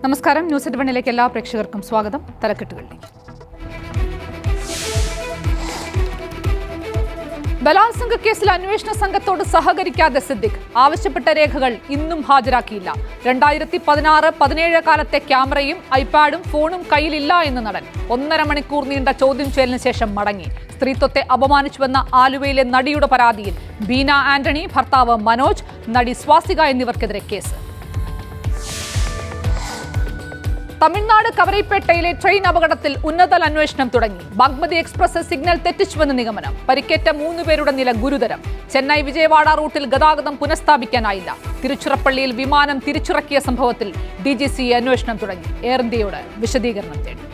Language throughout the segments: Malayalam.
നമസ്കാരം ന്യൂസ് എറ്റ് വണ്ണിലേക്ക് എല്ലാ പ്രേക്ഷകർക്കും സ്വാഗതം തലക്കെട്ടുകളിലേക്ക് ബലാത്സംഗ കേസിൽ അന്വേഷണ സംഘത്തോട് സഹകരിക്കാതെ സിദ്ദിഖ് ആവശ്യപ്പെട്ട രേഖകൾ ഇന്നും ഹാജരാക്കിയില്ല രണ്ടായിരത്തി പതിനാറ് പതിനേഴ് കാലത്തെ ക്യാമറയും ഐപാഡും ഫോണും കയ്യിലില്ല എന്ന് നടൻ ഒന്നര മണിക്കൂർ നീണ്ട ചോദ്യം ചെയ്യലിന് ശേഷം മടങ്ങി സ്ത്രീത്വത്തെ അപമാനിച്ചുവെന്ന ആലുവയിലെ നടിയുടെ പരാതിയിൽ ബീന ആന്റണി ഭർത്താവ് മനോജ് നടി സ്വാസിക എന്നിവർക്കെതിരെ കേസ് തമിഴ്നാട് കവരൈപ്പേട്ടയിലെ ട്രെയിൻ അപകടത്തിൽ ഉന്നതതല അന്വേഷണം തുടങ്ങി ബാഗ്മതി എക്സ്പ്രസ് സിഗ്നൽ തെറ്റിച്ചുവെന്ന് നിഗമനം പരിക്കേറ്റ മൂന്നുപേരുടെ നില ഗുരുതരം ചെന്നൈ വിജയവാഡ റൂട്ടിൽ ഗതാഗതം പുനഃസ്ഥാപിക്കാനായില്ല തിരുച്ചിറപ്പള്ളിയിൽ വിമാനം തിരിച്ചിറക്കിയ സംഭവത്തിൽ ഡി ജി സി അന്വേഷണം തുടങ്ങി എയർ ഇന്ത്യയോട് വിശദീകരണം തേടി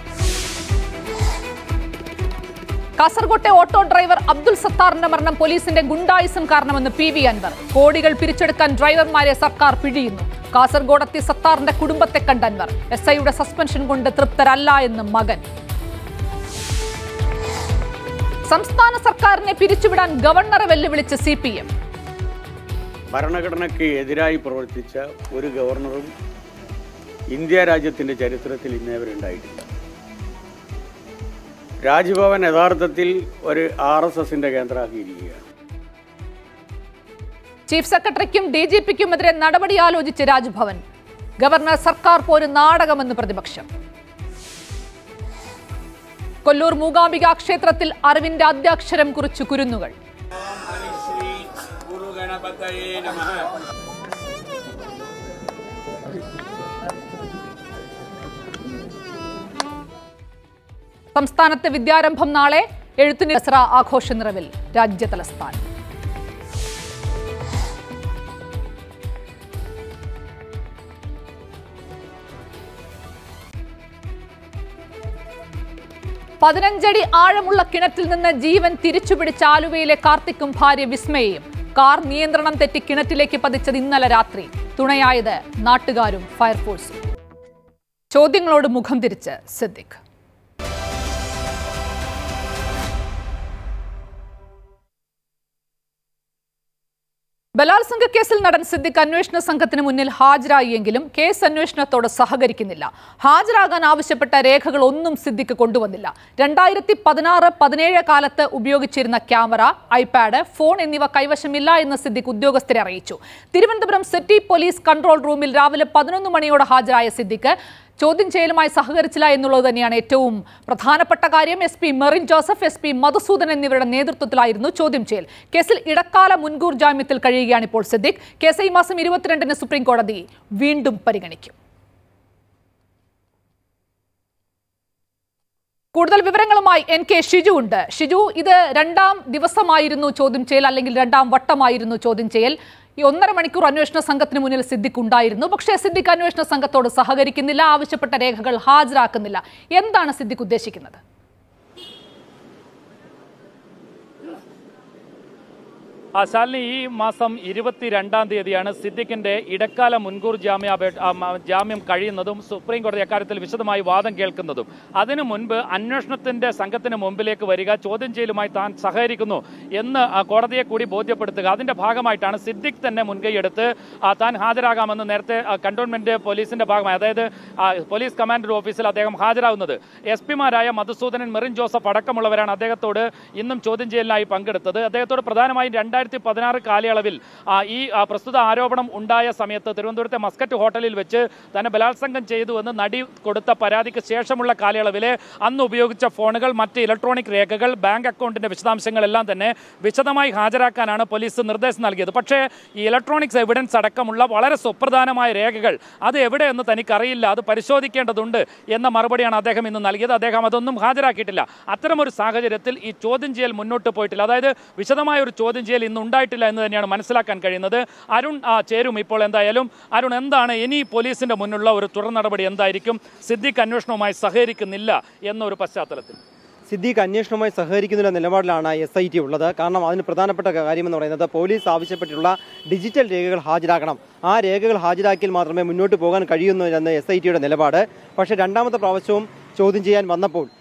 കാസർകോട്ടെ ഓട്ടോ ഡ്രൈവർ അബ്ദുൽ സത്താറിന്റെ മരണം പോലീസിന്റെ ഗുണ്ടായിസം കാരണമെന്ന് പി വി അൻവർ കോടികൾ പിരിച്ചെടുക്കാൻ ഡ്രൈവർമാരെ സർക്കാർ പിഴിയുന്നു കാസർഗോഡെത്തി സത്താറിന്റെ കുടുംബത്തെ കണ്ട അൻവർ എസ് ഐയുടെ സസ്പെൻഷൻ കൊണ്ട് തൃപ്തരല്ല എന്ന് മകൻ സംസ്ഥാന സർക്കാരിനെ പിരിച്ചുവിടാൻ ഗവർണറെ വെല്ലുവിളിച്ച് സി പി എം ഭരണഘടനയ്ക്ക് എതിരായി പ്രവർത്തിച്ച ഒരു ഗവർണറും ഇന്ത്യ രാജ്യത്തിൻ്റെ ചരിത്രത്തിൽ ഇന്നേ വരെ ഉണ്ടായിട്ടില്ല രാജ്ഭവൻ യഥാർത്ഥത്തിൽ ഒരു ആർ എസ് എസിൻ്റെ കേന്ദ്രമാക്കിയിരിക്കുകയാണ് ചീഫ് സെക്രട്ടറിക്കും ഡി ജി പിക്കുമെതിരെ നടപടി ആലോചിച്ച് രാജ്ഭവൻ ഗവർണർ സർക്കാർ പോര് നാടകമെന്ന് പ്രതിപക്ഷം കൊല്ലൂർ മൂകാംബിക ക്ഷേത്രത്തിൽ അറിവിന്റെ അദ്യാക്ഷരം കുറിച്ച് കുരുന്നുകൾ ശ്രീ ഗുരു ഗണപതയേ നമഃ സംസ്ഥാനത്ത് വിദ്യാരംഭം നാളെ എഴുത്തിന് ദസറ ആഘോഷ നിറവിൽ രാജ്യ തലസ്ഥാനം പതിനഞ്ചടി ആഴമുള്ള കിണറ്റിൽ നിന്ന് ജീവൻ തിരിച്ചുപിടിച്ച ആലുവയിലെ കാർത്തിക്കും ഭാര്യ വിസ്മയയും കാർ നിയന്ത്രണം തെറ്റി കിണറ്റിലേക്ക് പതിച്ചത് ഇന്നലെ രാത്രി തുണയായത് നാട്ടുകാരും ഫയർഫോഴ്സും ചോദ്യങ്ങളോട് മുഖം തിരിച്ച് സിദ്ദിഖ് ബലാത്സംഗ കേസിൽ നടൻ സിദ്ദിഖ് അന്വേഷണ സംഘത്തിന് മുന്നിൽ ഹാജരായിയെങ്കിലും കേസ് അന്വേഷണത്തോട് സഹകരിക്കുന്നില്ല ഹാജരാകാൻ ആവശ്യപ്പെട്ട രേഖകൾ ഒന്നും സിദ്ദിഖ് കൊണ്ടുവന്നില്ല രണ്ടായിരത്തി പതിനാറ് പതിനേഴ് കാലത്ത് ഉപയോഗിച്ചിരുന്ന ക്യാമറ ഐപാഡ് ഫോൺ എന്നിവ കൈവശമില്ല എന്ന് സിദ്ദിഖ് ഉദ്യോഗസ്ഥരെ അറിയിച്ചു തിരുവനന്തപുരം സിറ്റി പോലീസ് കൺട്രോൾ റൂമിൽ രാവിലെ പതിനൊന്ന് മണിയോടെ ഹാജരായ സിദ്ദിഖ് ചോദ്യം ചെയ്യലുമായി സഹകരിച്ചില്ല എന്നുള്ളത് തന്നെയാണ് ഏറ്റവും പ്രധാനപ്പെട്ട കാര്യം S P Merin Joseph S P Madhusudan എന്നിവരുടെ നേതൃത്വത്തിലായിരുന്നു ചോദ്യം ചെയ്യൽ കേസിൽ ഇടക്കാല മുൻകൂർ ജാമ്യത്തിൽ കഴിയുകയാണ് ഇപ്പോൾ സിദ്ദിഖ് കേസ് ഈ മാസം ഇരുപത്തിരണ്ടിന് സുപ്രീം കോടതി വീണ്ടും പരിഗണിക്കും കൂടുതൽ വിവരങ്ങളുമായി എൻ കെ ഷിജു ഉണ്ട് ഷിജു ഇത് രണ്ടാം ദിവസമായിരുന്നു ചോദ്യം ചെയ്യൽ അല്ലെങ്കിൽ രണ്ടാം വട്ടമായിരുന്നു ചോദ്യം ചെയ്യൽ ഈ ഒന്നര മണിക്കൂർ അന്വേഷണ സംഘത്തിന് മുന്നിൽ സിദ്ദിഖ് ഉണ്ടായിരുന്നു പക്ഷേ സിദ്ദിഖ് അന്വേഷണ സംഘത്തോട് സഹകരിക്കുന്നില്ല ആവശ്യപ്പെട്ട രേഖകൾ ഹാജരാക്കുന്നില്ല എന്താണ് സിദ്ദിഖ് ഉദ്ദേശിക്കുന്നത് ആ ശാലിനി ഈ മാസം ഇരുപത്തിരണ്ടാം തീയതിയാണ് സിദ്ദിഖിന്റെ ഇടക്കാല മുൻകൂർ ജാമ്യാപേ ആ, മ- ജാമ്യം കഴിയുന്നതും സുപ്രീം കോടതി അക്കാര്യത്തിൽ വിശദമായി വാദം കേൾക്കുന്നതും അതിനു മുൻപ് അന്വേഷണത്തിന്റെ സംഘത്തിന് മുമ്പിലേക്ക് വരിക ചോദ്യം ചെയ്യലുമായി താൻ സഹകരിക്കുന്നു എന്ന് ആ, കോടതിയെ കൂടി ബോധ്യപ്പെടുത്തുക അതിന്റെ ഭാഗമായിട്ടാണ് സിദ്ദിഖ് തന്നെ മുൻകൈയെടുത്ത് ആ, താൻ ഹാജരാകാമെന്ന് നേരത്തെ ആ, കണ്ടോൺമെന്റ് പോലീസിന്റെ ഭാഗമായി അതായത് ആ, പോലീസ് കമാൻഡർ ഓഫീസിൽ അദ്ദേഹം ഹാജരാകുന്നത് എസ് പിമാരായ മധുസൂദനൻ മെറിൻ ജോസഫ് അടക്കമുള്ളവരാണ് അദ്ദേഹത്തോട് ഇന്നും ചോദ്യം ചെയ്യലിനായി പങ്കെടുത്തത് അദ്ദേഹത്തോട് പ്രധാനമായും രണ്ടായിരത്തി പതിനാറ് കാലയളവിൽ ആ, ഈ ആ, പ്രസ്തുത ആരോപണം ഉണ്ടായ സമയത്ത് തിരുവനന്തപുരത്തെ മസ്കറ്റ് ഹോട്ടലിൽ വെച്ച് തന്നെ ബലാത്സംഗം ചെയ്തു എന്ന് നടി കൊടുത്ത പരാതിക്ക് ശേഷമുള്ള കാലയളവിലെ അന്ന് ഉപയോഗിച്ച ഫോണുകൾ മറ്റ് ഇലക്ട്രോണിക് രേഖകൾ ബാങ്ക് അക്കൗണ്ടിന്റെ വിശദാംശങ്ങളെല്ലാം തന്നെ വിശദമായി ഹാജരാക്കാനാണ് പോലീസ് നിർദ്ദേശം നൽകിയത് പക്ഷേ ഈ ഇലക്ട്രോണിക്സ് എവിഡൻസ് അടക്കമുള്ള വളരെ സുപ്രധാനമായ രേഖകൾ അത് എവിടെയെന്ന് തനിക്കറിയില്ല അത് പരിശോധിക്കേണ്ടതുണ്ട് എന്ന മറുപടിയാണ് അദ്ദേഹം ഇന്ന് നൽകിയത് അദ്ദേഹം അതൊന്നും ഹാജരാക്കിയിട്ടില്ല അത്തരമൊരു സാഹചര്യത്തിൽ ഈ ചോദ്യം ചെയ്യൽ മുന്നോട്ട് പോയിട്ടില്ല അതായത് വിശദമായ ഒരു ചോദ്യം ചെയ്യൽ ഇന്ന് ഉണ്ടായിട്ടില്ല എന്ന് തന്നെയാണ് മനസ്സിലാക്കാൻ കഴിയുന്നത് അരുൺ ആ, ചേരും ഇപ്പോൾ എന്തായാലും അരുൺ എന്താണ് ഇനി പോലീസിന്റെ മുന്നിലുള്ള ഒരു തുടർ നടപടി എന്തായിരിക്കും സിദ്ദിഖ് അന്വേഷണവുമായി സഹകരിക്കുന്നില്ല എന്നൊരു പശ്ചാത്തലത്തിൽ സിദ്ദീഖ് അന്വേഷണവുമായി സഹകരിക്കുന്ന നിലപാടിലാണ് എസ് ഐ ടി ഉള്ളത് കാരണം അതിന് പ്രധാനപ്പെട്ട കാര്യമെന്ന് പറയുന്നത് പോലീസ് ആവശ്യപ്പെട്ടിട്ടുള്ള ഡിജിറ്റൽ രേഖകൾ ഹാജരാക്കണം ആ രേഖകൾ ഹാജരാക്കിയാൽ മാത്രമേ മുന്നോട്ട് പോകാൻ കഴിയുന്നു എന്ന് എസ് ഐ ടിയുടെ നിലപാട് പക്ഷേ രണ്ടാമത്തെ പ്രാവശ്യവും ചോദ്യം ചെയ്യാൻ വന്നപ്പോൾ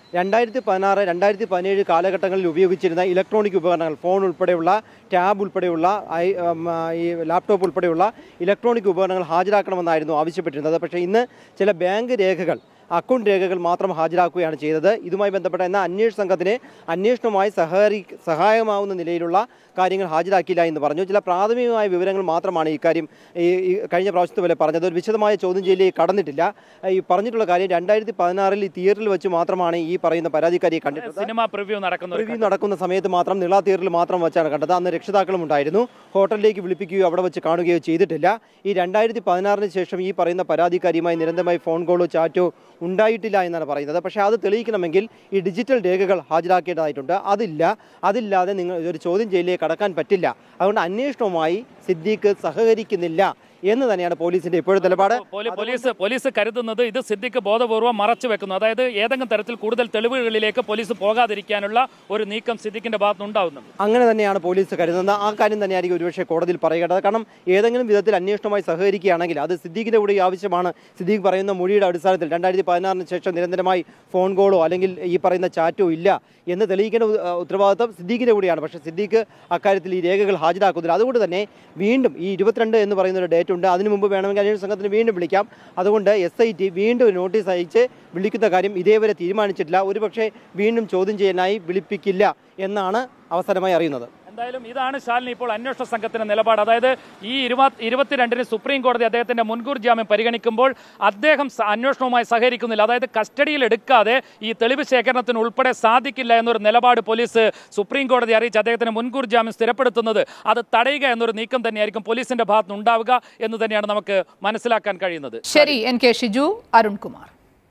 രണ്ടായിരത്തി പതിനാറ് രണ്ടായിരത്തി പതിനേഴ് കാലഘട്ടങ്ങളിൽ ഉപയോഗിച്ചിരുന്ന ഇലക്ട്രോണിക് ഉപകരണങ്ങൾ ഫോൺ ഉൾപ്പെടെയുള്ള ടാബ് ഉൾപ്പെടെയുള്ള ഐ ഉം, ആ, ഈ ലാപ്ടോപ്പ് ഉൾപ്പെടെയുള്ള ഇലക്ട്രോണിക് ഉപകരണങ്ങൾ ഹാജരാക്കണമെന്നായിരുന്നു ആവശ്യപ്പെട്ടിരുന്നത് പക്ഷേ ഇന്ന് ചില ബാങ്ക് രേഖകൾ അക്കൗണ്ട് രേഖകൾ മാത്രം ഹാജരാക്കുകയാണ് ചെയ്തത് ഇതുമായി ബന്ധപ്പെട്ട എന്ന അന്വേഷണ സംഘത്തിന് അന്വേഷണവുമായി സഹകരി സഹായമാവുന്ന നിലയിലുള്ള കാര്യങ്ങൾ ഹാജരാക്കിയില്ല എന്ന് പറഞ്ഞു ചില പ്രാഥമികമായ വിവരങ്ങൾ മാത്രമാണ് ഇക്കാര്യം ഈ ഈ കഴിഞ്ഞ പ്രാവശ്യത്തെ പോലെ പറഞ്ഞത് ഒരു വിശദമായ ചോദ്യം ചെയ്യലിലേക്ക് കടന്നിട്ടില്ല ഈ പറഞ്ഞിട്ടുള്ള കാര്യം രണ്ടായിരത്തി പതിനാറിൽ ഈ തിയേറ്ററിൽ വെച്ച് മാത്രമാണ് ഈ പറയുന്ന പരാതിക്കാരിയെ കണ്ടിട്ടുള്ളത് സിനിമ പ്രിവ്യൂ നടക്കുന്ന ഒരു റിവ്യൂ നടക്കുന്ന സമയത്ത് മാത്രം നിള തിയേറ്ററിൽ മാത്രം വെച്ചാണ് കണ്ടത് അന്ന് രക്ഷിതാക്കളും ഉണ്ടായിരുന്നു ഹോട്ടലിലേക്ക് വിളിപ്പിക്കുകയോ അവിടെ വെച്ച് കാണുകയോ ചെയ്തിട്ടില്ല ഈ രണ്ടായിരത്തി പതിനാറിന് ശേഷം ഈ പറയുന്ന പരാതിക്കാരിയുമായി നിരന്തരമായി ഫോൺ കോളോ ചാറ്റോ ഉണ്ടായിട്ടില്ല എന്നാണ് പറയുന്നത് പക്ഷേ അത് തെളിയിക്കണമെങ്കിൽ ഈ ഡിജിറ്റൽ രേഖകൾ ഹാജരാക്കേണ്ടതായിട്ടുണ്ട് അതില്ല അതില്ലാതെ നിങ്ങൾ ഒരു ചോദ്യം ചെയ്യലിലേക്ക് കടക്കാൻ പറ്റില്ല അതുകൊണ്ട് അന്വേഷണവുമായി സിദ്ദീഖ് സഹകരിക്കുന്നില്ല എന്ന് തന്നെയാണ് പോലീസിന്റെ ഇപ്പോഴത്തെ നിലപാട് പോലീ- പോലീസ് പോലീസ് കരുതുന്നത് ഇത് സിദ്ദിഖ് ബോധപൂർവ്വം മറച്ചു വെക്കുന്നു അതായത് ഏതെങ്കിലും തരത്തിൽ കൂടുതൽ തെളിവുകളിലേക്ക് പോലീസ് പോകാതിരിക്കാനുള്ള ഒരു നീക്കം സിദ്ദിഖിന്റെ ഭാഗത്തുനിന്ന് ഉണ്ടാവുന്നുണ്ട് അങ്ങനെ തന്നെയാണ് പോലീസ് കരുതുന്നത് ആ കാര്യം തന്നെയായിരിക്കും ഒരുപക്ഷെ കോടതിയിൽ പറയേണ്ടത് കാരണം ഏതെങ്കിലും വിധത്തിൽ അന്വേഷണവുമായി സഹകരിക്കുകയാണെങ്കിൽ അത് സിദ്ദീഖിന്റെ കൂടി ആവശ്യമാണ് സിദ്ദീഖ് പറയുന്ന മൊഴിയുടെ അടിസ്ഥാനത്തിൽ രണ്ടായിരത്തി പതിനാറിന് ശേഷം നിരന്തരമായി ഫോൺ കോളോ അല്ലെങ്കിൽ ഈ പറയുന്ന ചാറ്റോ ഇല്ല എന്ന് തെളിയിക്കേണ്ട ഉ- ആ, ഉത്തരവാദിത്തം സിദ്ദീഖിന്റെ കൂടിയാണ് പക്ഷേ സിദ്ദീഖ് അക്കാര്യത്തിൽ ഈ രേഖകൾ ഹാജരാക്കുന്നില്ല അതുകൊണ്ട് തന്നെ വീണ്ടും ഈ ഇരുപത്തിരണ്ട് എന്ന് പറയുന്ന ഒരു ഡേറ്റ് ഉണ്ട് അതിനു മുമ്പ് വേണമെങ്കിൽ അന്വേഷണ സംഘത്തിന് വീണ്ടും വിളിക്കാം അതുകൊണ്ട് എസ് ഐ ടി വീണ്ടും ഒരു നോട്ടീസ് അയച്ച് വിളിക്കുന്ന കാര്യം ഇതേവരെ തീരുമാനിച്ചിട്ടില്ല ഒരുപക്ഷെ വീണ്ടും ചോദ്യം ചെയ്യാനായി വിളിപ്പിക്കില്ല എന്നാണ് അവസാനമായി അറിയുന്നത് എന്തായാലും ഇതാണ് ശാലിനി ഇപ്പോൾ അന്വേഷണ സംഘത്തിന്റെ നിലപാട് അതായത് ഈ ഇരുപത്തി ഇരുപത്തിരണ്ടിന് സുപ്രീം കോടതി അദ്ദേഹത്തിന്റെ മുൻകൂർ ജാമ്യം പരിഗണിക്കുമ്പോൾ അദ്ദേഹം സ- അന്വേഷണവുമായി സഹകരിക്കുന്നില്ല അതായത് കസ്റ്റഡിയിൽ എടുക്കാതെ ഈ തെളിവ് ശേഖരണത്തിന് ഉൾപ്പെടെ സാധിക്കില്ല എന്നൊരു നിലപാട് പോലീസ് സുപ്രീം കോടതി അറിയിച്ച് അദ്ദേഹത്തിന് മുൻകൂർ ജാമ്യം സ്ഥിരപ്പെടുത്തുന്നത് അത് തടയുക എന്നൊരു നീക്കം തന്നെയായിരിക്കും പോലീസിന്റെ ഭാഗത്ത് ഉണ്ടാവുക എന്ന് തന്നെയാണ് നമുക്ക് മനസ്സിലാക്കാൻ കഴിയുന്നത് ശരി എൻ കെ ഷിജു അരുൺകുമാർ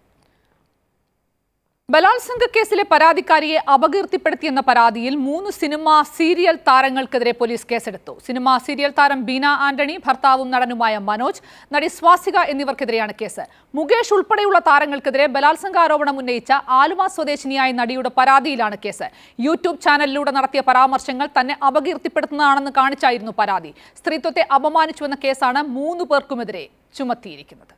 ബലാത്സംഗ കേസിലെ പരാതിക്കാരിയെ അപകീർത്തിപ്പെടുത്തിയെന്ന പരാതിയിൽ മൂന്ന് സിനിമ സീരിയൽ താരങ്ങൾക്കെതിരെ പോലീസ് കേസെടുത്തു സിനിമ സീരിയൽ താരം ബീന ആന്റണി ഭർത്താവും നടനുമായ മനോജ് നടി സ്വാസിക എന്നിവർക്കെതിരെയാണ് കേസ് മുകേഷ് ഉൾപ്പെടെയുള്ള താരങ്ങൾക്കെതിരെ ബലാത്സംഗ ആരോപണം ഉന്നയിച്ച ആലുവ സ്വദേശിനിയായ നടിയുടെ പരാതിയിലാണ് കേസ് യൂട്യൂബ് ചാനലിലൂടെ നടത്തിയ പരാമർശങ്ങൾ തന്നെ അപകീർത്തിപ്പെടുത്തുന്നതാണെന്ന് കാണിച്ചായിരുന്നു പരാതി സ്ത്രീത്വത്തെ അപമാനിച്ചുവെന്ന കേസാണ് മൂന്ന് പേർക്കുമെതിരെ ചുമത്തിയിരിക്കുന്നത്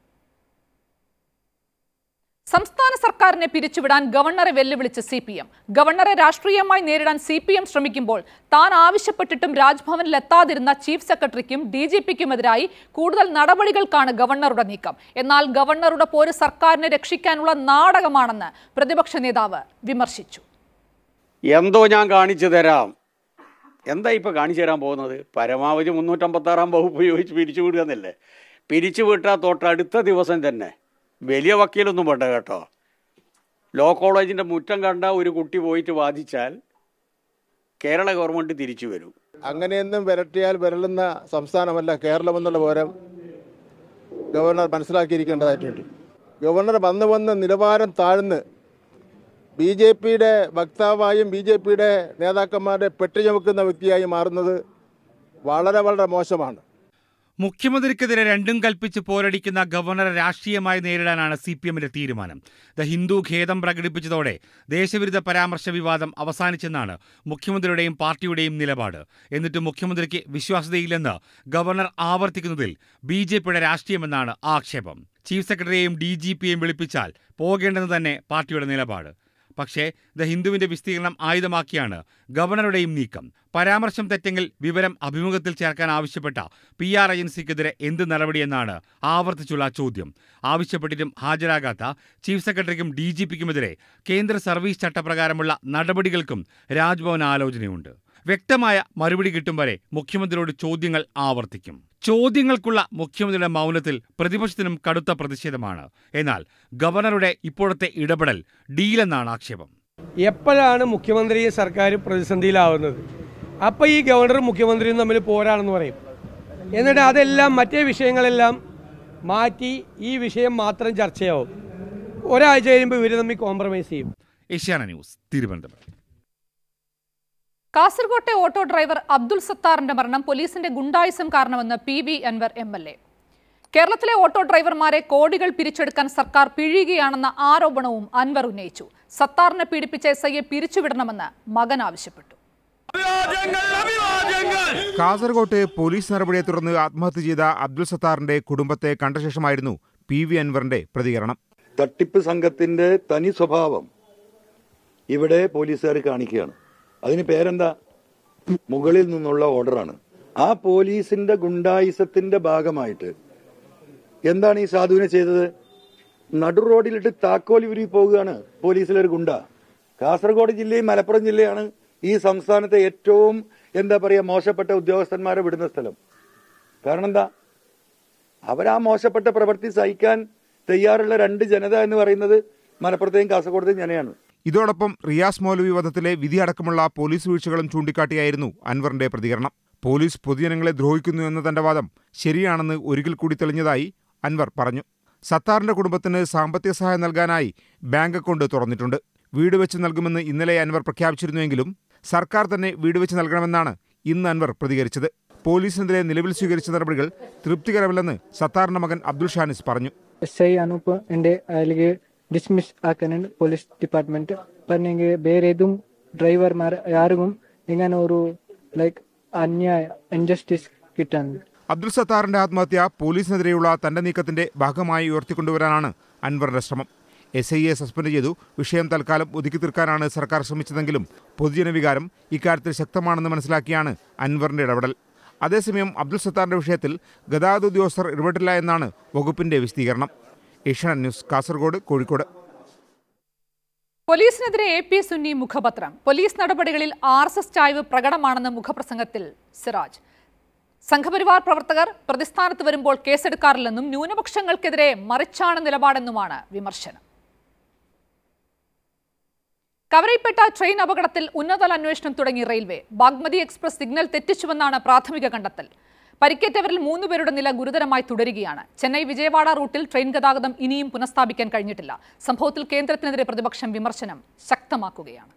സംസ്ഥാന സർക്കാരിനെ പിരിച്ചുവിടാൻ ഗവർണറെ വെല്ലുവിളിച്ച് സി പി എം ഗവർണറെ രാഷ്ട്രീയമായി നേരിടാൻ സി പി എം ശ്രമിക്കുമ്പോൾ താൻ ആവശ്യപ്പെട്ടിട്ടും രാജ്ഭവനിൽ എത്താതിരുന്ന ചീഫ് സെക്രട്ടറിക്കും ഡി ജി പിക്കുമെതിരായി കൂടുതൽ നടപടികൾക്കാണ് ഗവർണറുടെ നീക്കം എന്നാൽ ഗവർണറുടെ പോര് സർക്കാരിനെ രക്ഷിക്കാനുള്ള നാടകമാണെന്ന് പ്രതിപക്ഷ നേതാവ് വിമർശിച്ചു എന്തോ ഞാൻ കാണിച്ചു തരാം എന്താ ഇപ്പൊ കാണിച്ചു തരാൻ പോകുന്നത് പരമാവധി മുന്നൂറ്റമ്പത്താറാം വകുപ്പ് ഉപയോഗിച്ച് പിരിച്ചു വിടുക എന്നല്ലേ പിരിച്ചു വിട്ടാൽ തൊട്ടടുത്ത ദിവസം തന്നെ വലിയ വക്കീലൊന്നും വേണ്ട കേട്ടോ ലോ കോളേജിന്റെ മുറ്റം കണ്ട ഒരു കുട്ടി പോയിട്ട് വാദിച്ചാൽ കേരള ഗവൺമെന്റ് തിരിച്ചു വരും അങ്ങനെയൊന്നും വിരട്ടിയാൽ വിരളുന്ന സംസ്ഥാനമല്ല കേരളമെന്നുള്ള വിവരം ഗവർണർ മനസ്സിലാക്കിയിരിക്കേണ്ടതായിട്ടുണ്ട് ഗവർണർ വന്ന് വന്ന് നിലവാരം താഴ്ന്ന് ബി ജെ പിയുടെ വക്താവായും ബി ജെ പിയുടെ നേതാക്കന്മാരുടെ പെട്ടി ചുമക്കുന്ന വ്യക്തിയായി മാറുന്നത് വളരെ വളരെ മോശമാണ് മുഖ്യമന്ത്രിക്കെതിരെ രണ്ടും കൽപ്പിച്ച് പോരടിക്കുന്ന ഗവർണറെ രാഷ്ട്രീയമായി നേരിടാനാണ് സി പി എമ്മിന്റെ തീരുമാനം ദ ഹിന്ദു ഖേദം പ്രകടിപ്പിച്ചതോടെ ദേശവിരുദ്ധ പരാമർശ വിവാദം അവസാനിച്ചെന്നാണ് മുഖ്യമന്ത്രിയുടെയും പാർട്ടിയുടെയും നിലപാട് എന്നിട്ട് മുഖ്യമന്ത്രിക്ക് വിശ്വാസ്യതയില്ലെന്ന് ഗവർണർ ആവർത്തിക്കുന്നതിൽ ബി ജെ പിയുടെ രാഷ്ട്രീയമെന്നാണ് ആക്ഷേപം ചീഫ് സെക്രട്ടറിയെയും ഡി ജി പിയെയും വിളിപ്പിച്ചാൽ പോകേണ്ടെന്ന് തന്നെ പാർട്ടിയുടെ നിലപാട് പക്ഷേ ദ ഹിന്ദുവിന്റെ വിസ്തീർണം ആയുധമാക്കിയാണ് ഗവർണറുടെയും നീക്കം പരാമർശം തെറ്റെങ്കിൽ വിവരം അഭിമുഖത്തിൽ ചേർക്കാൻ ആവശ്യപ്പെട്ട പി ആർ ഏജൻസിക്കെതിരെ എന്ത് നടപടിയെന്നാണ് ആവർത്തിച്ചുള്ള ചോദ്യം ആവശ്യപ്പെട്ടിട്ടും ഹാജരാകാത്ത ചീഫ് സെക്രട്ടറിക്കും ഡി ജി പിക്കുമെതിരെ കേന്ദ്ര സർവീസ് ചട്ടപ്രകാരമുള്ള നടപടികൾക്കും രാജ്ഭവൻ ആലോചനയുണ്ട് വ്യക്തമായ മറുപടി കിട്ടും വരെ മുഖ്യമന്ത്രിയോട് ചോദ്യങ്ങൾ ആവർത്തിക്കും ചോദ്യങ്ങൾക്കുള്ള മുഖ്യമന്ത്രിയുടെ മൗനത്തിൽ പ്രതിപക്ഷത്തിനും കടുത്ത പ്രതിഷേധമാണ് എന്നാൽ ഗവർണറുടെ ഇപ്പോഴത്തെ ഇടപെടൽ ഡീലെന്നാണ് ആക്ഷേപം എപ്പോഴാണ് മുഖ്യമന്ത്രിയും സർക്കാർ പ്രതിസന്ധിയിലാവുന്നത് അപ്പോൾ ഈ ഗവർണറും മുഖ്യമന്ത്രിയും തമ്മിൽ പോരാണെന്ന് പറയും എന്നിട്ട് അതെല്ലാം മറ്റേ വിഷയങ്ങളെല്ലാം മാറ്റി ഈ വിഷയം മാത്രം ചർച്ചയാവും ഒരാഴ്ച കഴിയുമ്പോൾ ഇവർ തമ്മിൽ കോംപ്രമൈസ് ചെയ്യും ഏഷ്യാന ന്യൂസ് തിരുവനന്തപുരം കാസർകോട്ടെ ഓട്ടോ ഡ്രൈവർ അബ്ദുൾ സത്താറിന്റെ മരണം പോലീസിന്റെ ഗുണ്ടായിസം കാരണമെന്ന് P V Anwar M L A കേരളത്തിലെ ഓട്ടോ ഡ്രൈവർമാരെ കോടികൾ പിരിച്ചെടുക്കാൻ സർക്കാർ പിഴിയുകയാണെന്ന ആരോപണവും അൻവർ ഉന്നയിച്ചു സത്താറിനെ പീഡിപ്പിച്ച എസ് ഐയെ പിരിച്ചുവിടണമെന്ന് മകൻ ആവശ്യപ്പെട്ടു കാസർകോട്ട് പോലീസ് നടപടിയെ തുടർന്ന് ആത്മഹത്യ ചെയ്ത അബ്ദുൾ സത്താറിന്റെ കുടുംബത്തെ കണ്ട ശേഷമായിരുന്നു പി വി അൻവറിന്റെ പ്രതികരണം തട്ടിപ്പ് സംഘത്തിന്റെ തനി സ്വഭാവം ഇവിടെ പോലീസുകാർ കാണിക്കുകയാണ് അതിന് പേരെന്താ മുകളിൽ നിന്നുള്ള ഓർഡറാണ് ആ പോലീസിന്റെ ഗുണ്ടായിസത്തിന്റെ ഭാഗമായിട്ട് എന്താണ് ഈ സാധുവിനെ ചെയ്തത് നടു റോഡിലിട്ട് താക്കോൽ ഉരുവി പോവുകയാണ് പോലീസിലെ ഒരു ഗുണ്ട കാസർഗോഡ് ജില്ലയും മലപ്പുറം ജില്ലയാണ് ഈ സംസ്ഥാനത്തെ ഏറ്റവും എന്താ പറയുക മോശപ്പെട്ട ഉദ്യോഗസ്ഥന്മാരെ വിടുന്ന സ്ഥലം കാരണം എന്താ അവരാ മോശപ്പെട്ട പ്രവൃത്തി സഹിക്കാൻ തയ്യാറുള്ള രണ്ട് ജനത എന്ന് പറയുന്നത് മലപ്പുറത്തെയും കാസർഗോഡത്തെയും ജനയാണ് ഇതോടൊപ്പം റിയാസ് മൗലവി വധത്തിലെ വിധിയടക്കമുള്ള പോലീസ് വീഴ്ചകളും ചൂണ്ടിക്കാട്ടിയായിരുന്നു അൻവറിന്റെ പ്രതികരണം പോലീസ് പൊതുജനങ്ങളെ ദ്രോഹിക്കുന്നു എന്ന തന്റെ വാദം ശരിയാണെന്ന് ഒരിക്കൽ കൂടി തെളിഞ്ഞതായി അൻവർ പറഞ്ഞു സത്താറിന്റെ കുടുംബത്തിന് സാമ്പത്തിക സഹായം നൽകാനായി ബാങ്ക് അക്കൗണ്ട് തുറന്നിട്ടുണ്ട് വീട് വെച്ച് നൽകുമെന്ന് ഇന്നലെ അൻവർ പ്രഖ്യാപിച്ചിരുന്നുവെങ്കിലും സർക്കാർ തന്നെ വീട് വെച്ച് നൽകണമെന്നാണ് ഇന്ന് അൻവർ പ്രതികരിച്ചത് പോലീസിനെതിരെ നിലവിൽ സ്വീകരിച്ച നടപടികൾ തൃപ്തികരമല്ലെന്ന് സത്താറിന്റെ മകൻ അബ്ദുൾ ഷാനിസ് പറഞ്ഞു ಎಸ್ ಐ ಅನೂಪ್ ಎಂಡೆ ಅಲ್ಲಿಗೆ ಡಿಸ್ಮಿಸ್ ಹಾಕನಂಡ್ ಪೊಲೀಸ್ ಡಿಪಾರ್ಟ್ಮೆಂಟ್ पर ನಿಂಗೆ ಬೇರೆ ಇದು ಡ್ರೈವರ್ ಮಾರ ಯಾರಿಗೂ ഇങ്ങനെ ഒരു ലൈക്ക് അന്യായ ഇൻജസ്റ്റിസ് കിട്ടാൻ അബ്ദുൾ സത്താറിന്റെ ആത്മഹത്യ പോലീസിനെതിരെയുള്ള തന്റെ നീക്കത്തിന്റെ ഭാഗമായി ഉയർത്തിക്കൊണ്ടുവരാനാണ് അൻവറിന്റെ ശ്രമം എസ് ഐയെ സസ്പെൻഡ് ചെയ്തു വിഷയം തൽക്കാലം ഒതുക്കി തീർക്കാനാണ് സർക്കാർ ശ്രമിച്ചതെങ്കിലും പൊതുജന വികാരം ഇക്കാര്യത്തിൽ ശക്തമാണെന്ന് മനസ്സിലാക്കിയാണ് അൻവറിന്റെ ഇടപെടൽ അതേസമയം അബ്ദുൾ സത്താറിന്റെ വിഷയത്തിൽ ഗതാഗത ഉദ്യോഗസ്ഥർ ഇടപെട്ടില്ല എന്നാണ് വകുപ്പിന്റെ വിശദീകരണം ഏഷ്യാനെറ്റ് ന്യൂസ് കാസർഗോഡ് കോഴിക്കോട് പോലീസിനെതിരെ എ പി സുന്നി മുഖപത്രം പോലീസ് നടപടികളിൽ ആർ എസ് എസ് ചായ്വ് പ്രകടമാണെന്ന് മുഖപ്രസംഗത്തിൽ സിറാജ് സംഘപരിവാർ പ്രവർത്തകർ പ്രതിസ്ഥാനത്ത് വരുമ്പോൾ കേസെടുക്കാറില്ലെന്നും ന്യൂനപക്ഷങ്ങൾക്കെതിരെ മറിച്ചാണ് നിലപാടെന്നുമാണ് വിമർശനം കവരയിപ്പെട്ട ട്രെയിൻ അപകടത്തിൽ ഉന്നതതല അന്വേഷണം തുടങ്ങി റെയിൽവേ ബാഗ്മതി എക്സ്പ്രസ് സിഗ്നൽ തെറ്റിച്ചുവെന്നാണ് പ്രാഥമിക കണ്ടെത്തൽ പരിക്കേറ്റവരിൽ മൂന്നുപേരുടെ നില ഗുരുതരമായി തുടരുകയാണ് ചെന്നൈ വിജയവാഡ റൂട്ടിൽ ട്രെയിൻ ഗതാഗതം ഇനിയും പുനഃസ്ഥാപിക്കാൻ കഴിഞ്ഞിട്ടില്ല സംഭവത്തിൽ കേന്ദ്രത്തിനെതിരെ പ്രതിപക്ഷം വിമർശനം ശക്തമാക്കുകയാണ്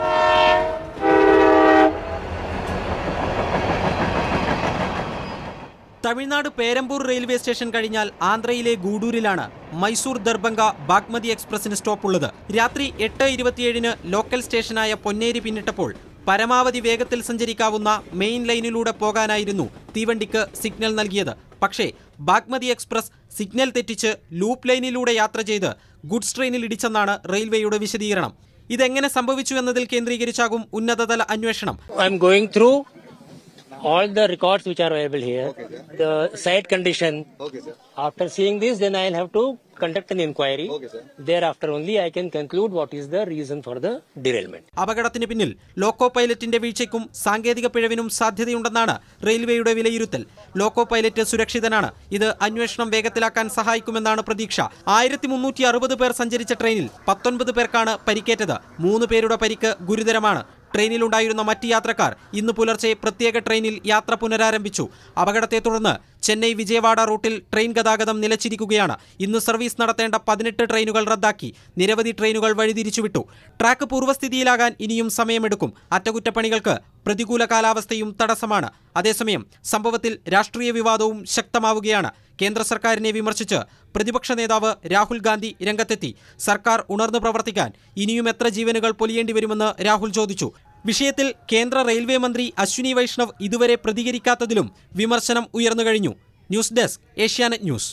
തമിഴ്നാട് പേരമ്പൂർ റെയിൽവേ സ്റ്റേഷൻ കഴിഞ്ഞാൽ ആന്ധ്രയിലെ ഗൂഡൂരിലാണ് മൈസൂർ ദർഭംഗ ബാഗ്മതി എക്സ്പ്രസിന് സ്റ്റോപ്പുള്ളത് രാത്രി എട്ട് ഇരുപത്തിയേഴിന് ലോക്കൽ സ്റ്റേഷനായ പൊന്നേരി പിന്നിട്ടപ്പോൾ പരമാവധി വേഗത്തിൽ സഞ്ചരിക്കാവുന്ന മെയിൻ ലൈനിലൂടെ പോകാനായിരുന്നു തീവണ്ടിക്ക് സിഗ്നൽ നൽകിയത് പക്ഷേ ബാഗ്മതി എക്സ്പ്രസ് സിഗ്നൽ തെറ്റിച്ച് ലൂപ്പ് ലൈനിലൂടെ യാത്ര ചെയ്ത് ഗുഡ്സ് ട്രെയിനിൽ ഇടിച്ചെന്നാണ് റെയിൽവേയുടെ വിശദീകരണം ഇതെങ്ങനെ സംഭവിച്ചു എന്നതിൽ കേന്ദ്രീകരിച്ചാകും ഉന്നതതല അന്വേഷണം I'm going through all the records which are available here, the site condition. After seeing this, then I'll have to conduct an inquiry. Thereafter only I can conclude what is the reason for the derailment. അപകടത്തിന് പിന്നിൽ ലോക്കോ പൈലറ്റിന്റെ വീഴ്ചയ്ക്കും സാങ്കേതിക പിഴവിനും സാധ്യതയുണ്ടെന്നാണ് റെയിൽവേയുടെ വിലയിരുത്തൽ ലോക്കോ പൈലറ്റ് സുരക്ഷിതനാണ് ഇത് അന്വേഷണം വേഗത്തിലാക്കാൻ സഹായിക്കുമെന്നാണ് പ്രതീക്ഷ ആയിരത്തി മുന്നൂറ്റി അറുപത് പേർ സഞ്ചരിച്ച ട്രെയിനിൽ പത്തൊൻപത് പേർക്കാണ് പരിക്കേറ്റത് മൂന്ന് പേരുടെ പരിക്ക് ഗുരുതരമാണ് ട്രെയിനിലുണ്ടായിരുന്ന മറ്റ് യാത്രക്കാർ ഇന്ന് പുലർച്ചെ പ്രത്യേക ട്രെയിനിൽ യാത്ര പുനരാരംഭിച്ചു അപകടത്തെ തുടർന്ന് ചെന്നൈ വിജയവാഡ റൂട്ടിൽ ട്രെയിൻ ഗതാഗതം നിലച്ചിരിക്കുകയാണ് ഇന്ന് സർവീസ് നടത്തേണ്ട പതിനെട്ട് ട്രെയിനുകൾ റദ്ദാക്കി നിരവധി ട്രെയിനുകൾ വഴിതിരിച്ചുവിട്ടു ട്രാക്ക് പൂർവ്വസ്ഥിതിയിലാകാൻ ഇനിയും സമയമെടുക്കും അറ്റകുറ്റപ്പണികൾക്ക് പ്രതികൂല കാലാവസ്ഥയും തടസ്സമാണ് അതേസമയം സംഭവത്തിൽ രാഷ്ട്രീയ വിവാദവും ശക്തമാവുകയാണ് കേന്ദ്ര സർക്കാരിനെ വിമർശിച്ച് പ്രതിപക്ഷ നേതാവ് രാഹുൽ ഗാന്ധി രംഗത്തെത്തി സർക്കാർ ഉണർന്നു പ്രവർത്തിക്കാൻ ഇനിയും എത്ര ജീവനുകൾ പൊലിയേണ്ടി വരുമെന്ന് രാഹുൽ ചോദിച്ചു വിഷയത്തിൽ കേന്ദ്ര റെയിൽവേ മന്ത്രി അശ്വിനി വൈഷ്ണവ് ഇതുവരെ പ്രതികരിക്കാത്തതിലും വിമർശനം ഉയർന്നു കഴിഞ്ഞു news desk Asianet news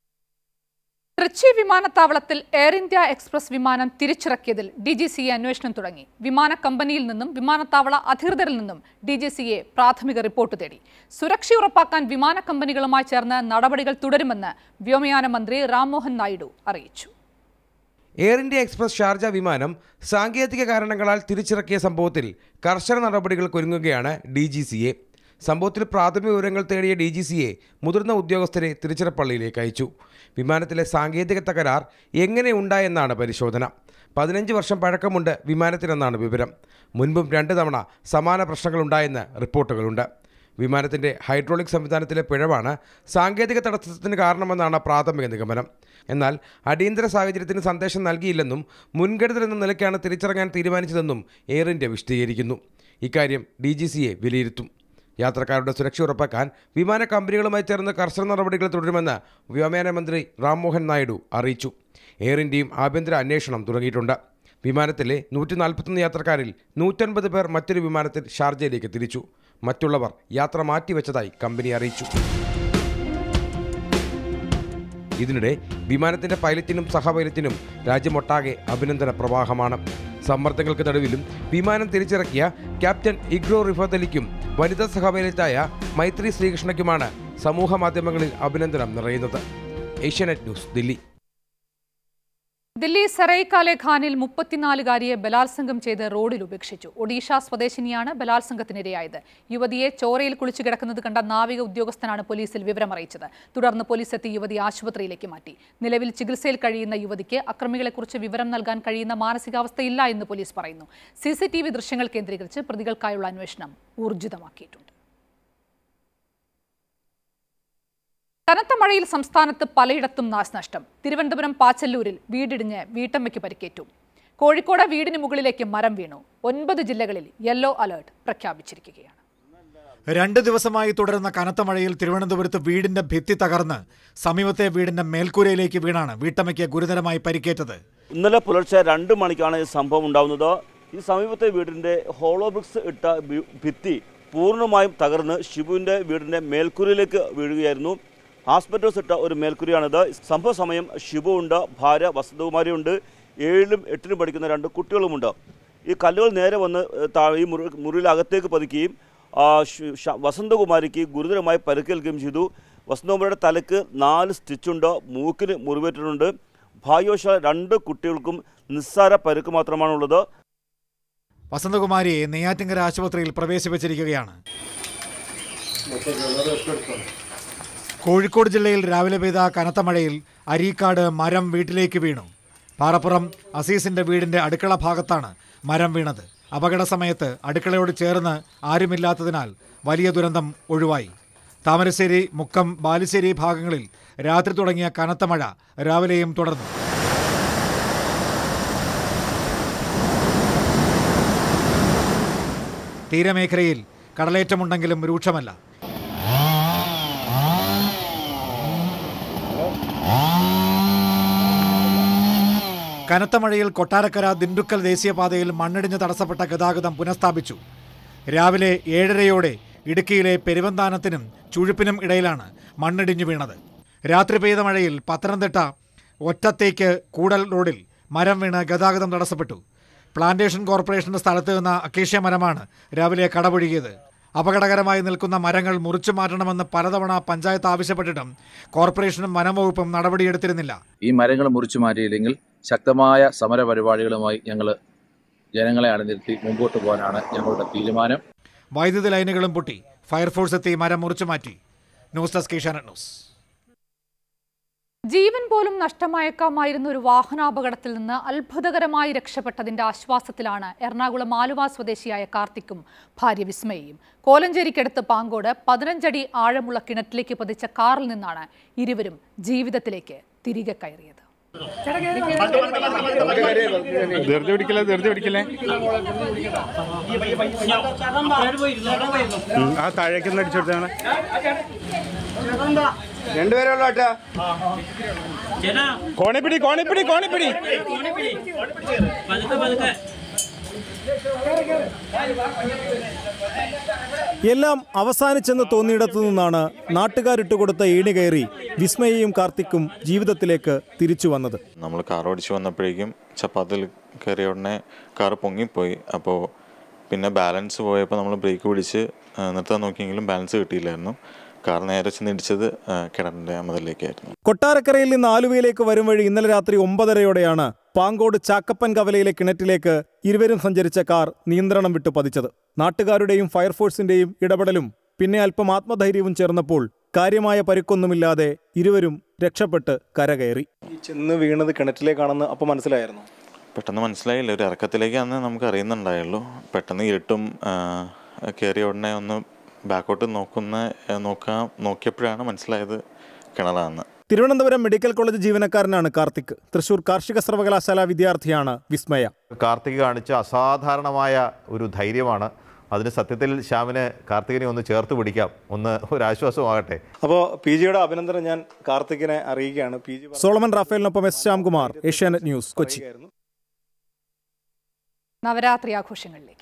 Trichy വിമാനത്താവളത്തിൽ എയർ ഇന്ത്യ എക്സ്പ്രസ് വിമാനം തിരിച്ചിറക്കിയതിൽ ഡി ജി സി എ അന്വേഷണം തുടങ്ങി വിമാന കമ്പനിയിൽ നിന്നും വിമാനത്താവള അധികൃതരിൽ നിന്നും ഡി ജി സി എ പ്രാഥമിക റിപ്പോർട്ട് തേടി സുരക്ഷ ഉറപ്പാക്കാൻ വിമാന കമ്പനികളുമായി ചേർന്ന് നടപടികൾ തുടരുമെന്ന് വ്യോമയാന മന്ത്രി രാംമോഹൻ നായിഡു അറിയിച്ചു എയർ ഇന്ത്യ എക്സ്പ്രസ് ഷാർജ വിമാനം സാങ്കേതിക കാരണങ്ങളാൽ തിരിച്ചിറക്കിയ സംഭവത്തിൽ കർശന നടപടികൾക്കൊരുങ്ങുകയാണ് ഡി ജി സി എ സംഭവത്തിൽ പ്രാഥമിക വിവരങ്ങൾ തേടിയ ഡി ജി സി എ മുതിർന്ന ഉദ്യോഗസ്ഥരെ തിരുച്ചിറപ്പള്ളിയിലേക്ക് അയച്ചു വിമാനത്തിലെ സാങ്കേതിക തകരാർ എങ്ങനെ ഉണ്ടായെന്നാണ് പരിശോധന പതിനഞ്ച് വർഷം പഴക്കമുണ്ട് വിമാനത്തിനെന്നാണ് വിവരം മുൻപും രണ്ട് തവണ സമാന പ്രശ്നങ്ങളുണ്ടായെന്ന് റിപ്പോർട്ടുകളുണ്ട് വിമാനത്തിൻ്റെ ഹൈഡ്രോളിക് സംവിധാനത്തിലെ പിഴവാണ് സാങ്കേതിക തടസ്സത്തിന് കാരണമെന്നാണ് പ്രാഥമിക നിഗമനം എന്നാൽ അടിയന്തര സാഹചര്യത്തിന് സന്ദേശം നൽകിയില്ലെന്നും മുൻകരുതൽ എന്ന നിലയ്ക്കാണ് തിരിച്ചിറങ്ങാൻ തീരുമാനിച്ചതെന്നും എയർ ഇന്ത്യ വിശദീകരിക്കുന്നു ഇക്കാര്യം ഡി ജി സിയെ വിലയിരുത്തും യാത്രക്കാരുടെ സുരക്ഷ ഉറപ്പാക്കാൻ വിമാന കമ്പനികളുമായി ചേർന്ന് കർശന നടപടികൾ തുടരുമെന്ന് വ്യോമയാന മന്ത്രി റാംമോഹൻ നായിഡു അറിയിച്ചു എയർ ഇന്ത്യയും ആഭ്യന്തര അന്വേഷണം തുടങ്ങിയിട്ടുണ്ട് വിമാനത്തിലെ നൂറ്റി നാൽപ്പത്തൊന്ന് യാത്രക്കാരിൽ നൂറ്റൻപത് പേർ മറ്റൊരു വിമാനത്തിൽ ഷാർജയിലേക്ക് തിരിച്ചു മറ്റുള്ളവർ യാത്ര മാറ്റിവെച്ചതായി കമ്പനി അറിയിച്ചു ഇതിനിടെ വിമാനത്തിന്റെ പൈലറ്റിനും സഹപൈലറ്റിനും രാജ്യമൊട്ടാകെ അഭിനന്ദന പ്രവാഹമാണ് സമ്മർദ്ദങ്ങൾക്ക് നടുവിലും വിമാനം തിരിച്ചിറക്കിയ ക്യാപ്റ്റൻ ഇഗ്രോ റിഫത്ത് അലിക്കും വനിതാ സഹപൈലറ്റായ മൈത്രി ശ്രീകൃഷ്ണയ്ക്കുമാണ് സമൂഹ മാധ്യമങ്ങളിൽ അഭിനന്ദനം നിറയുന്നത് ഏഷ്യാനെറ്റ് ന്യൂസ് ദില്ലി ദില്ലി സറൈക്കാലെ ഖാനിൽ മുപ്പത്തിനാലുകാരിയെ ബലാത്സംഗം ചെയ്ത് റോഡിൽ ഉപേക്ഷിച്ചു ഒഡീഷ സ്വദേശിനിയാണ് ബലാത്സംഗത്തിനിരയായത് യുവതിയെ ചോരയിൽ കുളിച്ചു കിടക്കുന്നത് കണ്ട നാവിക ഉദ്യോഗസ്ഥനാണ് പോലീസിൽ വിവരമറിയിച്ചത് തുടർന്ന് പോലീസ് എത്തി യുവതി ആശുപത്രിയിലേക്ക് മാറ്റി നിലവിൽ ചികിത്സയിൽ കഴിയുന്ന യുവതിക്ക് അക്രമികളെക്കുറിച്ച് വിവരം നൽകാൻ കഴിയുന്ന മാനസികാവസ്ഥയില്ല എന്ന് പോലീസ് പറയുന്നു സി സി ടി വി ദൃശ്യങ്ങൾ കേന്ദ്രീകരിച്ച് പ്രതികൾക്കായുള്ള അന്വേഷണം ഊർജിതമാക്കിയിട്ടുണ്ട് കനത്ത മഴയിൽ സംസ്ഥാനത്ത് പലയിടത്തും നാശനഷ്ടം തിരുവനന്തപുരം പാച്ചല്ലൂരിൽ വീടിടിഞ്ഞ് വീട്ടമ്മയ്ക്ക് പരിക്കേറ്റു കോഴിക്കോട് വീടിന് മുകളിലേക്ക് മരം വീണു ഒൻപത് ജില്ലകളിൽ യെല്ലോ അലർട്ട് പ്രഖ്യാപിച്ചിരിക്കുകയാണ് രണ്ട് ദിവസമായി തുടരുന്ന കനത്ത മഴയിൽ തിരുവനന്തപുരത്ത് വീടിന്റെ ഭിത്തി തകർന്ന് സമീപത്തെ വീടിന്റെ മേൽക്കൂരയിലേക്ക് വീണാണ് വീട്ടമ്മയ്ക്ക് ഗുരുതരമായി പരിക്കേറ്റത് ഇന്നലെ പുലർച്ചെ രണ്ട് മണിക്കാണ് ഈ സംഭവം ഉണ്ടാകുന്നത് ഈ സമീപത്തെ വീടിൻ്റെ ഹോളോ ബ്രിക്സ് ഇട്ട ബി- ഭിത്തി പൂർണ്ണമായും തകർന്ന് ഷിബുവിൻ്റെ വീടിൻ്റെ മേൽക്കൂരയിലേക്ക് വീഴുകയായിരുന്നു ആസ്പെറ്റോസ് ഇട്ട ഒരു മേൽക്കൂരയാണിത് സംഭവ സമയം ഷിബു ഉണ്ട് ഭാര്യ വസന്തകുമാരി ഉണ്ട് ഏഴിലും എട്ടിലും പഠിക്കുന്ന രണ്ട് കുട്ടികളുമുണ്ട് ഈ കല്ലുകൾ നേരെ വന്ന് ഏഹ്, താഴെ ഈ മുറി മുറിയിൽ അകത്തേക്ക് പതിക്കുകയും ആ, ഷ്- ഷ- വസന്തകുമാരിക്ക് ഗുരുതരമായി പരിക്കേൽക്കുകയും ചെയ്തു വസന്തകുമാരിയുടെ തലക്ക് നാല് സ്റ്റിച്ചുണ്ട് മൂക്കിന് മുറിവേറ്റിട്ടുണ്ട് ഭാഗ്യവശാൽ രണ്ട് കുട്ടികൾക്കും നിസ്സാര പരുക്ക് മാത്രമാണുള്ളത് വസന്തകുമാരിയെ നെയ്യാറ്റിങ്കര ആശുപത്രിയിൽ പ്രവേശിപ്പിച്ചിരിക്കുകയാണ് കോഴിക്കോട് ജില്ലയിൽ രാവിലെ പെയ്ത കനത്ത മഴയിൽ അരീക്കാട് മരം വീട്ടിലേക്ക് വീണു പാറപ്പുറം അസീസിന്റെ വീടിന്റെ അടുക്കള ഭാഗത്താണ് മരം വീണത് അപകട സമയത്ത് അടുക്കളയോട് ചേർന്ന് ആരുമില്ലാത്തതിനാൽ വലിയ ദുരന്തം ഒഴിവായി താമരശ്ശേരി മുക്കം ബാലുശ്ശേരി ഭാഗങ്ങളിൽ രാത്രി തുടങ്ങിയ കനത്ത മഴ രാവിലെയും തുടർന്നു തീരമേഖലയിൽ കടലേറ്റമുണ്ടെങ്കിലും രൂക്ഷമല്ല കനത്ത മഴയിൽ കൊട്ടാരക്കര ദിണ്ടുക്കൽ ദേശീയപാതയിൽ മണ്ണിടിഞ്ഞ് തടസ്സപ്പെട്ട ഗതാഗതം പുനഃസ്ഥാപിച്ചു രാവിലെ ഏഴരയോടെ ഇടുക്കിയിലെ പെരുവന്താനത്തിനും ചുഴുപ്പിനും ഇടയിലാണ് മണ്ണിടിഞ്ഞു വീണത് രാത്രി പെയ്ത മഴയിൽ പത്തനംതിട്ട ഒറ്റത്തേക്ക് കൂടൽ റോഡിൽ മരം വീണ് ഗതാഗതം തടസ്സപ്പെട്ടു പ്ലാന്റേഷൻ കോർപ്പറേഷന്റെ സ്ഥലത്ത് നിന്ന അക്കേഷ്യ മരമാണ് രാവിലെ കടപുഴകിയത് അപകടകരമായി നിൽക്കുന്ന മരങ്ങൾ മുറിച്ചു മാറ്റണമെന്ന് പലതവണ പഞ്ചായത്ത് ആവശ്യപ്പെട്ടിട്ടും കോർപ്പറേഷനും വനംവകുപ്പും നടപടിയെടുത്തിരുന്നില്ല ഈ മരങ്ങൾ മുറിച്ചു മാറ്റിയില്ലെങ്കിൽ ശക്തമായ സമര പരിപാടികളുമായി ഞങ്ങൾ ജനങ്ങളെ അണിനിരത്തി മുമ്പോട്ട് പോകാനാണ് ഞങ്ങളുടെ തീരുമാനം വൈദ്യുതി ലൈനുകളും പൊട്ടി ഫയർഫോഴ്സ് എത്തി മരം മുറിച്ചു മാറ്റി ന്യൂസ് ഡെസ്ക് ഏഷ്യാനെറ്റ് ന്യൂസ് ജീവൻ പോലും നഷ്ടമായേക്കാമായിരുന്ന ഒരു വാഹനാപകടത്തിൽ നിന്ന് അത്ഭുതകരമായി രക്ഷപ്പെട്ടതിന്റെ ആശ്വാസത്തിലാണ് എറണാകുളം ആലുവ സ്വദേശിയായ കാർത്തിക്കും ഭാര്യ വിസ്മയയും കോലഞ്ചേരിക്കടുത്ത് പാങ്കോട് പതിനഞ്ചടി ആഴമുള്ള കിണറ്റിലേക്ക് പതിച്ച കാറിൽ നിന്നാണ് ഇരുവരും ജീവിതത്തിലേക്ക് തിരികെ കയറിയത് ധൃതി പിടിക്കല്ലേ ധൃതി പിടിക്കല്ലേ ഉം, ആ താഴേക്ക് ഒന്ന് അടിച്ചെടുത്താണ് രണ്ടുപേരേ ഉള്ളൂ ഏട്ടാ കോണിപ്പിടി കോണിപ്പിടി കോണിപ്പിടി എല്ലാം അവസാനിച്ചെന്ന് തോന്നിയിടത്തു നിന്നാണ് നാട്ടുകാരിട്ടുകൊടുത്ത ഏണി കയറി വിസ്മയയും കാർത്തിക്കും ജീവിതത്തിലേക്ക് തിരിച്ചു വന്നത് നമ്മൾ കാർ ഓടിച്ച് വന്നപ്പോഴേക്കും ചപ്പാത്തിൽ കയറിയ ഉടനെ കാർ പൊങ്ങിപ്പോയി അപ്പോൾ പിന്നെ ബാലൻസ് പോയപ്പോൾ നമ്മൾ ബ്രേക്ക് പിടിച്ച് ആ, നിർത്താൻ നോക്കിയെങ്കിലും ബാലൻസ് കിട്ടിയില്ലായിരുന്നു കാർ നേരെ ചെന്ന് ഇടിച്ചത് ആ, കിണറിൻ്റെ മതിലേക്കായിരുന്നു കൊട്ടാരക്കരയിൽ നിന്ന് ആലുവയിലേക്ക് വരും വഴി ഇന്നലെ രാത്രി ഒമ്പതരയോടെയാണ് പാങ്കോട് ചാക്കപ്പൻ കവലയിലെ കിണറ്റിലേക്ക് ഇരുവരും സഞ്ചരിച്ച കാർ നിയന്ത്രണം വിട്ടു പതിച്ചത് നാട്ടുകാരുടെയും ഫയർഫോഴ്സിന്റെയും ഇടപെടലും പിന്നെ അല്പം ആത്മധൈര്യവും ചേർന്നപ്പോൾ കാര്യമായ പരിക്കൊന്നുമില്ലാതെ ഇരുവരും രക്ഷപ്പെട്ട് കരകയറി ചെന്ന് വീണത് കിണറ്റിലേക്കാണെന്ന് അപ്പൊ മനസ്സിലായിരുന്നു പെട്ടെന്ന് മനസ്സിലായില്ല ഒരു ഇറക്കത്തിലേക്കാന്ന് നമുക്ക് അറിയുന്നുണ്ടായുള്ളൂ പെട്ടെന്ന് ഇരുട്ടും ആ, കയറിയ ഉടനെ ഒന്ന് ബാക്കോട്ട് നോക്കുന്ന ആ, നോക്കാൻ നോക്കിയപ്പോഴാണ് മനസ്സിലായത് കിണറാന്ന് തിരുവനന്തപുരം മെഡിക്കൽ കോളേജ് ജീവനക്കാരനാണ് കാർത്തിക് തൃശൂർ കാർഷിക സർവകലാശാല വിദ്യാർത്ഥിയാണ് വിസ്മയ കാർത്തിക് കാണിച്ച അസാധാരണമായ ഒരു ധൈര്യമാണ് അതിന് സത്യത്തിൽ ശ്യാമിന് കാർത്തികിനെ ഒന്ന് ചേർത്ത് പിടിക്കാം ഒന്ന് ഒരു ആശ്വാസമാകട്ടെ അപ്പോൾ പി ജിയുടെ അഭിനന്ദനം ഞാൻ കാർത്തികിനെ അറിയിക്കുകയാണ് പി ജി സോളമൻ റാഫേലിനൊപ്പം എസ് ശ്യാംകുമാർ ഏഷ്യാനെറ്റ് ന്യൂസ് കൊച്ചി നവരാത്രി ആഘോഷങ്ങളിലേക്ക്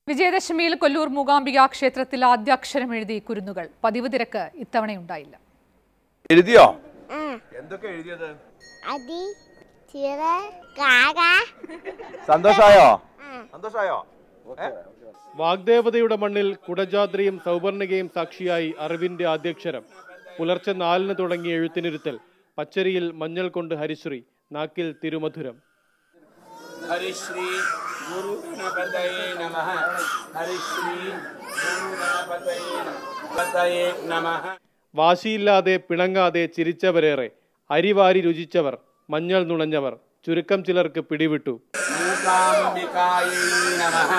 വിജയദശമിയിൽ കൊല്ലൂർ മൂകാംബിക ക്ഷേത്രത്തിൽ ആദ്യാക്ഷരം എഴുതി കുരുന്നുകൾ പതിവ് തിരക്ക് ഇത്തവണയുണ്ടായില്ല എഴുതിയോ എന്തൊക്കെ എഴുതിയത് അതി ചിറ കാക സന്തോഷായോ സന്തോഷായോ വാഗ്ദേവതയുടെ മണ്ണിൽ കുടജാദ്രിയും സൗവർണികയും സാക്ഷിയായി അറിവിന്റെ ആദ്യക്ഷരം പുലർച്ചെ നാലിന് തുടങ്ങിയ എഴുത്തിനിരുത്തൽ പച്ചരിയിൽ മഞ്ഞൾ കൊണ്ട് ഹരിശ്രീ നാക്കിൽ തിരുമധുരം ഹരിശ്രീ ഗുരു ഗണപതയേ നമഃ ഹരിശ്രീ ഗുരു ഗണപതയേ നമഃ വാശിയില്ലാതെ പിണങ്ങാതെ ചിരിച്ചവരേറെ അരിവാരി രുചിച്ചവർ മഞ്ഞൾ നുണഞ്ഞവർ ചുരുക്കം ചിലർക്ക് പിടിവിട്ടു മൂകാംബികായേ നമഃ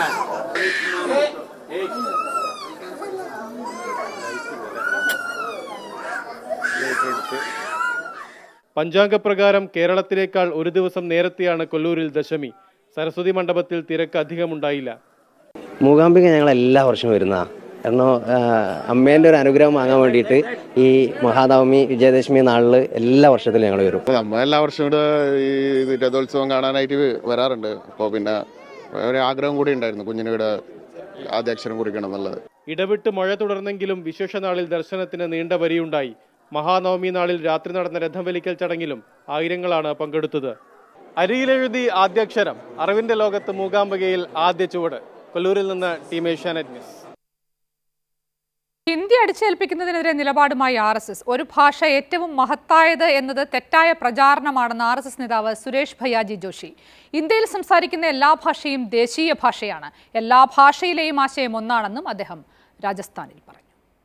പഞ്ചാംഗപ്രകാരം കേരളത്തിലേക്കാൾ ഒരു ദിവസം നേരത്തെയാണ് കൊല്ലൂരിൽ ദശമി സരസ്വതി മണ്ഡപത്തിൽ തിരക്ക് അധികമുണ്ടായില്ല മൂകാംബിക ഞങ്ങൾ എല്ലാ വർഷവും വരുന്ന കാരണം അമ്മേൻ്റെ ഒരു അനുഗ്രഹം വാങ്ങാൻ വേണ്ടിയിട്ട് ഈ മഹാനവമി വിജയദശമി നാളിൽ എല്ലാ വർഷത്തിലും ഞങ്ങൾ വരും നമ്മൾ എല്ലാ വർഷവും ഇവിടെ ഈ ഇത് രഥോത്സവം കാണാനായിട്ട് വരാറുണ്ട് അപ്പോൾ പിന്നെ ഒരു ആഗ്രഹം കൂടി ഉണ്ടായിരുന്നു കുഞ്ഞിന് ഇവിടെ ആദ്യാക്ഷരം കുറിക്കണം എന്നുള്ളത് ഇടവിട്ട് മഴ തുടർന്നെങ്കിലും വിശേഷ നാളിൽ ദർശനത്തിന് നീണ്ട വരിയുണ്ടായി മഹാനവമി നാളിൽ രാത്രി നടന്ന രഥം വലിക്കൽ ചടങ്ങിലും ആയിരങ്ങളാണ് പങ്കെടുത്തത് അരിയിലെഴുതി ആദ്യാക്ഷരം അറിവിന്റെ ലോകത്ത് മൂകാംബികയിൽ ആദ്യ ചുവട് കൊല്ലൂരിൽ നിന്ന് ടീം ഏഷ്യാനെറ്റ് ന്യൂസ് ഹിന്ദി അടിച്ചേൽപ്പിക്കുന്നതിനെതിരെ നിലപാടുമായി ആർ എസ് എസ് ഒരു ഭാഷ ഏറ്റവും മഹത്തായത് എന്നത് തെറ്റായ പ്രചാരണമാണെന്ന് ആർ എസ് എസ് നേതാവ് സുരേഷ് ഭയ്യാജി ജോഷി ഇന്ത്യയിൽ സംസാരിക്കുന്ന എല്ലാ ഭാഷയും ദേശീയ ഭാഷയാണ് എല്ലാ ഭാഷയിലെയും ആശയം ഒന്നാണെന്നും അദ്ദേഹം രാജസ്ഥാനിൽ പറഞ്ഞു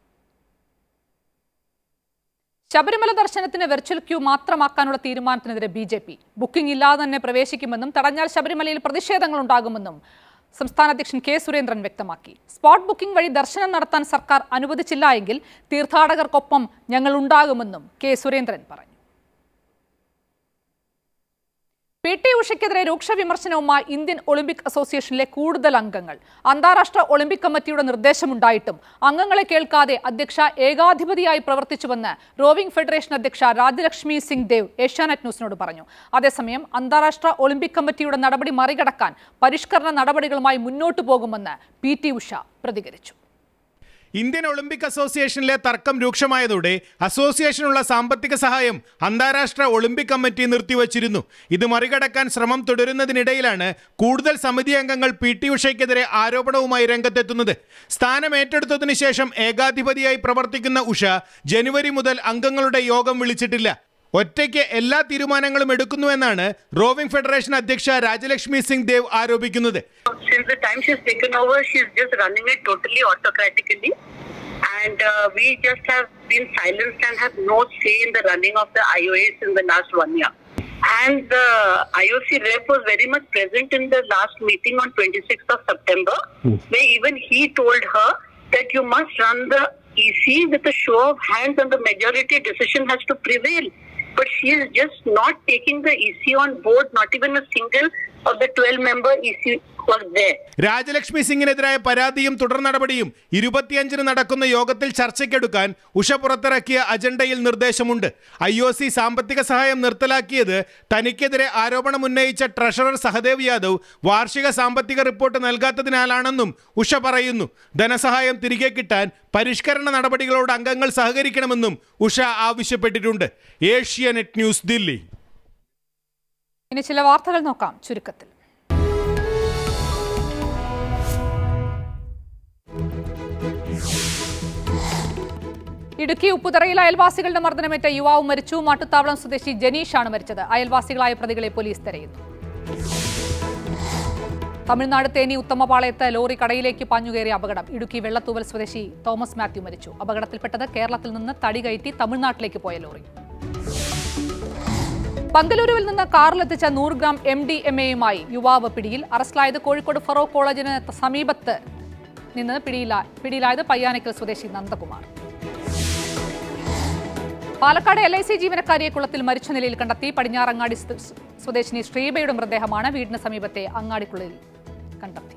ശബരിമല ദർശനത്തിന് വെർച്വൽ ക്യൂ മാത്രമാക്കാനുള്ള തീരുമാനത്തിനെതിരെ ബി ജെ പി ബുക്കിംഗ് ഇല്ലാതെ തന്നെ പ്രവേശിക്കുമെന്നും തടഞ്ഞാൽ ശബരിമലയിൽ പ്രതിഷേധങ്ങൾ ഉണ്ടാകുമെന്നും സംസ്ഥാന അധ്യക്ഷൻ കെ സുരേന്ദ്രൻ വ്യക്തമാക്കി സ്പോട്ട് ബുക്കിംഗ് വഴി ദർശനം നടത്താൻ സർക്കാർ അനുവദിച്ചില്ല എങ്കിൽ തീർത്ഥാടകർക്കൊപ്പം ഞങ്ങൾ ഉണ്ടാകുമെന്നും കെ സുരേന്ദ്രൻ പറഞ്ഞു പി ടി ഉഷയ്ക്കെതിരെ രൂക്ഷ വിമർശനവുമായി ഇന്ത്യൻ ഒളിമ്പിക് അസോസിയേഷനിലെ കൂടുതൽ അംഗങ്ങൾ അന്താരാഷ്ട്ര ഒളിമ്പിക് കമ്മിറ്റിയുടെ നിർദ്ദേശമുണ്ടായിട്ടും അംഗങ്ങളെ കേൾക്കാതെ അധ്യക്ഷ ഏകാധിപതിയായി പ്രവർത്തിച്ചുവെന്ന് റോവിംഗ് ഫെഡറേഷൻ അധ്യക്ഷ രാജലക്ഷ്മി സിംഗ് ദേവ് ഏഷ്യാനെറ്റ് ന്യൂസിനോട് പറഞ്ഞു അതേസമയം അന്താരാഷ്ട്ര ഒളിമ്പിക് കമ്മിറ്റിയുടെ നടപടി മറികടക്കാൻ പരിഷ്കരണ നടപടികളുമായി മുന്നോട്ടു പോകുമെന്ന് പി ടി ഉഷ പ്രതികരിച്ചു ഇന്ത്യൻ ഒളിമ്പിക് അസോസിയേഷനിലെ തർക്കം രൂക്ഷമായതോടെ അസോസിയേഷനുള്ള സാമ്പത്തിക സഹായം അന്താരാഷ്ട്ര ഒളിമ്പിക് കമ്മിറ്റി നിർത്തിവച്ചിരുന്നു ഇത് മറികടക്കാൻ ശ്രമം തുടരുന്നതിനിടയിലാണ് കൂടുതൽ സമിതി അംഗങ്ങൾ പി ടി ഉഷയ്ക്കെതിരെ ആരോപണവുമായി രംഗത്തെത്തുന്നത് സ്ഥാനം ഏറ്റെടുത്തതിനു ശേഷം ഏകാധിപതിയായി പ്രവർത്തിക്കുന്ന ഉഷ ജനുവരി മുതൽ അംഗങ്ങളുടെ യോഗം വിളിച്ചിട്ടില്ല ഒറ്റയ്ക്ക് എല്ലാ തീരുമാനങ്ങളും എടുക്കുന്നുവെന്നാണ് റോവിംഗ് ഫെഡറേഷൻ അധ്യക്ഷ രാജലക്ഷ്മി സിംഗ് ദേവ് ആരോപിക്കുന്നത് since the time she's taken over, she's just running it totally autocratically. And uh, we just have been silenced and have no say in the running of the IOAs in the last one year. And the IOC rep was very much present in the last meeting on 26th of September, where even he told her that you must run the EC with a show of hands and the majority decision has to prevail. But she is just not taking the EC on board, not even a single of the 12 member EC was there. Rajalakshmi സിംഗിനെതിരായ പരാതിയും തുടർ നടപടിയും ഇരുപത്തിയഞ്ചിന് നടക്കുന്ന യോഗത്തിൽ ചർച്ചയ്ക്കെടുക്കാൻ ഉഷ പുറത്തിറക്കിയ അജണ്ടയിൽ നിർദ്ദേശമുണ്ട് ഐ ഒ സി സാമ്പത്തിക സഹായം നിർത്തലാക്കിയത് തനിക്കെതിരെ ആരോപണം ഉന്നയിച്ച ട്രഷറർ സഹദേവ് യാദവ് വാർഷിക സാമ്പത്തിക റിപ്പോർട്ട് നൽകാത്തതിനാലാണെന്നും ഉഷ പറയുന്നു ധനസഹായം തിരികെ കിട്ടാൻ പരിഷ്കരണ നടപടികളോട് അംഗങ്ങൾ സഹകരിക്കണമെന്നും ഉഷ ആവശ്യപ്പെട്ടിട്ടുണ്ട് ഏഷ്യാനെറ്റ് ന്യൂസ് ദില്ലി ഇനി ചില വാർത്തകൾ നോക്കാം ചുരുക്കത്തിൽ ഇടുക്കി ഉപ്പുതറയിൽ അയൽവാസികളുടെ മർദ്ദനമേറ്റ യുവാവ് മരിച്ചു മാട്ടുത്താവളം സ്വദേശി ജനീഷാണ് മരിച്ചത് അയൽവാസികളായ പ്രതികളെ പോലീസ് തെരയുന്നു തമിഴ്നാട് തേനി ഉത്തമപാളയത്ത് ലോറി കടയിലേക്ക് പാഞ്ഞുകയറിയ അപകടം ഇടുക്കി വെള്ളത്തൂവൽ സ്വദേശി തോമസ് മാത്യു മരിച്ചു അപകടത്തിൽപ്പെട്ടത് കേരളത്തിൽ നിന്ന് തടി കയറ്റി തമിഴ്നാട്ടിലേക്ക് പോയ ലോറി ബംഗളൂരുവിൽ നിന്ന് കാറിലെത്തിച്ച നൂറ് ഗ്രാം എം ഡി എം എയുമായി യുവാവ് പിടിയിൽ അറസ്റ്റിലായത് കോഴിക്കോട് ഫറോക്ക് കോളേജിന് സമീപത്ത് നിന്ന് പിടിയില പിടിയിലായത് പയ്യാനക്കൽ സ്വദേശി Nandakumar Palakkad L I C ജീവനക്കാരിയെ കുളത്തിൽ മരിച്ച നിലയിൽ കണ്ടെത്തി പടിഞ്ഞാറങ്ങാടി സ്വദേശിനി ശ്രീബയുടെ മൃതദേഹമാണ് വീടിന് സമീപത്തെ അങ്ങാടിക്കുള്ളിൽ കണ്ടെത്തി